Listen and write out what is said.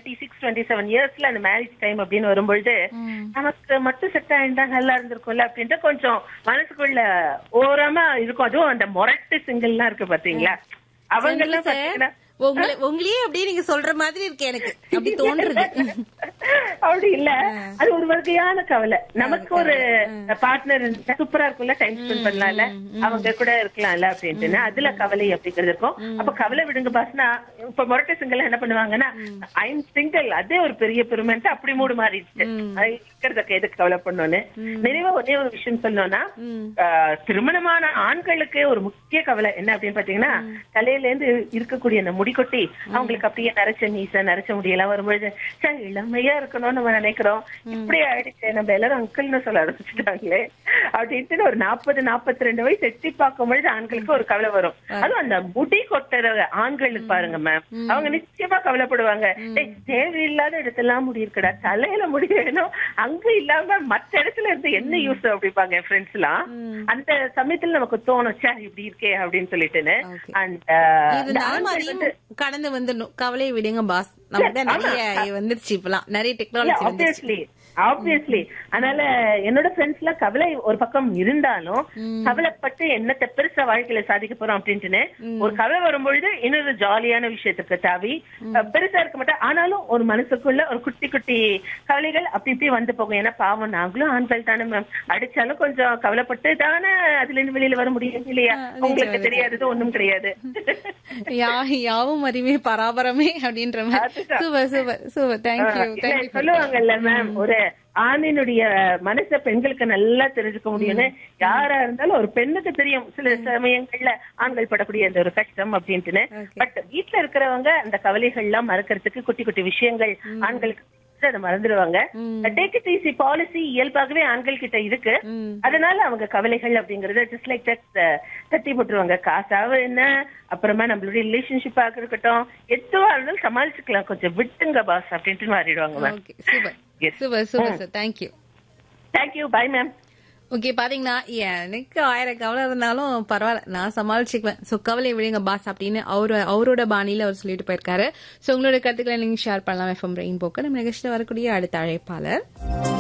Twenty six twenty seven இயர்ஸ்ல அந்த marriage time அப்படின்னு வரும்பொழுது நமக்கு மட்டும் செட் ஆயிருந்தா நல்லா இருந்திருக்கும்ல அப்படின்ட்டு கொஞ்சம் மனசுக்குள்ள ஓரமா இருக்கும் அதுவும் அந்த மொரட்டு சிங்கிள் எல்லாம் இருக்கு பாத்தீங்களா அவங்க எல்லாம் சார், பாத்தீங்கன்னா உங்களை உங்களையே அப்படியே நீங்க சொல்ற மாதிரி இருக்கு எனக்கு அப்படி தோன்றுது அப்படி இல்ல அது ஒரு வகையான கவலை நமக்கு ஒரு பார்ட்னர் சூப்பரா இருக்கும்ல டைம் ஸ்பெண்ட் பண்ணலாம்ல அவங்க கூட இருக்கலாம்ல அப்படின்ட்டு அதுல கவலை அப்படிங்கிறது இருக்கும் அப்ப கவலை விடுங்க பாஸ்னா இப்ப முரட்டை சிங்கிள் என்ன பண்ணுவாங்கன்னா ஐம் சிங்கிள் அதே ஒரு பெரிய பெருமைன்ட்டு அப்படி மூடு மாறிடுச்சு அது இருக்கிறதுக்கு எதுக்கு கவலை பண்ணோன்னு நிறைவா ஒரே ஒரு விஷயம் சொல்லணும்னா ஆஹ், திருமணமான ஆண்களுக்கு ஒரு முக்கிய கவலை என்ன அப்படின்னு பாத்தீங்கன்னா தலையில இருந்து இருக்கக்கூடிய அந்த முடிக்கொட்டி அவங்களுக்கு அப்படியே நரைச்ச மீச நரைச்ச முடியெல்லாம் வரும்பொழுது சே இளமையா இருக்கணும்னு நம்ம நினைக்கிறோம் இப்படி ஆயிடுச்சு நம்ம எல்லாரும் அங்கிள்னு சொல்ல ஆரம்பிச்சுட்டாங்களே அப்படின்ட்டு ஒரு நாற்பது நாற்பத்தி ரெண்டு வயசு எட்டி பார்க்கும் பொழுது ஆண்களுக்கு ஒரு கவலை வரும் அதுவும் அந்த முடி கொட்டுற ஆண்களுக்கு பாருங்க மேம் அவங்க நிச்சயமா கவலைப்படுவாங்க "டேய், தேவையில்லாத இடத்தெல்லாம் முடி இருக்குடா தலையில முடி வேணும் அங்க இல்லாம மத்த இடத்துல இருந்து என்ன யூஸ் அப்படிப்பாங்க என் ஃப்ரெண்ட்ஸ் எல்லாம் அந்த சமயத்துல நமக்கு தோணும் சே இப்படி இருக்கே அப்படின்னு சொல்லிட்டுன்னு Okay. அண்ட் இருந்தாலும் அதையும் கடந்து வந்துடணும் கவலையை விடுங்க பாஸ் நமக்கு தான் நிறைய வந்துருச்சு இப்பெல்லாம் நிறைய டெக்னாலஜி வந்துருச்சு ஆப்வியஸ்லி ஆப்வியஸ்லி அதனால என்னோட ஃப்ரெண்ட்ஸ் எல்லாம் கவலை ஒரு பக்கம் இருந்தாலும் கவலைப்பட்டு என்னத்த பெருசா வாழ்க்கையில சாதிக்க போறோம் அப்படின்ட்டுன்னு ஒரு கவலை வரும்பொழுது இன்னொரு ஜாலியான விஷயத்துக்கு தாவி அஹ், பெருசா இருக்க மாட்டேன் ஆனாலும் ஒரு மனசுக்குள்ள ஒரு குட்டி குட்டி கவலைகள் அப்படி இப்படி வந்து போகும் ஏன்னா பாவம் நாங்களும் ஆண்கள் தானே மேம் அடிச்சாலும் கொஞ்சம் கவலைப்பட்டு தானே அதுல இருந்து வெளியில வர முடியும் இல்லையா உங்களுக்கு தெரியாதது ஒண்ணும் கிடையாது யா யாவும் அறிவே பராபரமே அப்படின்ற மாதிரி அதுதான். சூப்பர் சூப்பர் சூப்பர் தேங்க்யூ இல்ல, தேங்க்யூ சொல்லுவாங்கல்ல மேம் ஒரு ஆணினுடைய மனச பெண்களுக்கு நல்லா தெரிஞ்சுக்க முடியும்னு யாரா இருந்தாலும் ஒரு பெண்ணுக்கு தெரியும் சில சமயங்கள்ல ஆண்கள் படக்கூடிய அந்த ஒரு கஷ்டம் அப்படின்ட்டுன்னு Okay. பட் வீட்ல இருக்கிறவங்க அந்த கவலைகள் எல்லாம் மறக்கிறதுக்கு குட்டி குட்டி விஷயங்கள் ஆண்களுக்கு அதை மறந்துடுவாங்க டேக் இட் ஈஸி பாலிசி இயல்பாகவே ஆண்கள் கிட்ட இருக்கு ம். அதனால அவங்க கவலைகள் அப்படிங்கறது ஜஸ்ட் லைக் தட் தட்டி போட்டுருவாங்க காசாவ என்ன அப்புறமா நம்மளுடைய ரிலேஷன்ஷிப்பாக இருக்கட்டும் எதுவா இருந்தாலும் சமாளிச்சுக்கலாம் கொஞ்சம் விட்டுங்க பாஸ் அப்படின்ட்டு மாறிடுவாங்க ma'am okay super Yes. Super super sir thank you thank you bye ma'am okay பாத்தீங்கன்னா எனக்கு ஆயிரம் கவலை இருந்தாலும் பரவாயில்ல நான் சமாளிச்சுக்குவேன் சோ கவலை விடுங்க பாஸ் அப்படின்னு அவரு அவரோட பாணியில அவர் சொல்லிட்டு போயிருக்காரு சோ உங்களோட கருத்துக்களை நீங்க ஷேர் பண்ணலாம் எஃப்எம் ரெயின் போக்கு நம்ம நிகழ்ச்சியில் வரக்கூடிய அடுத்த அழைப்பாளர்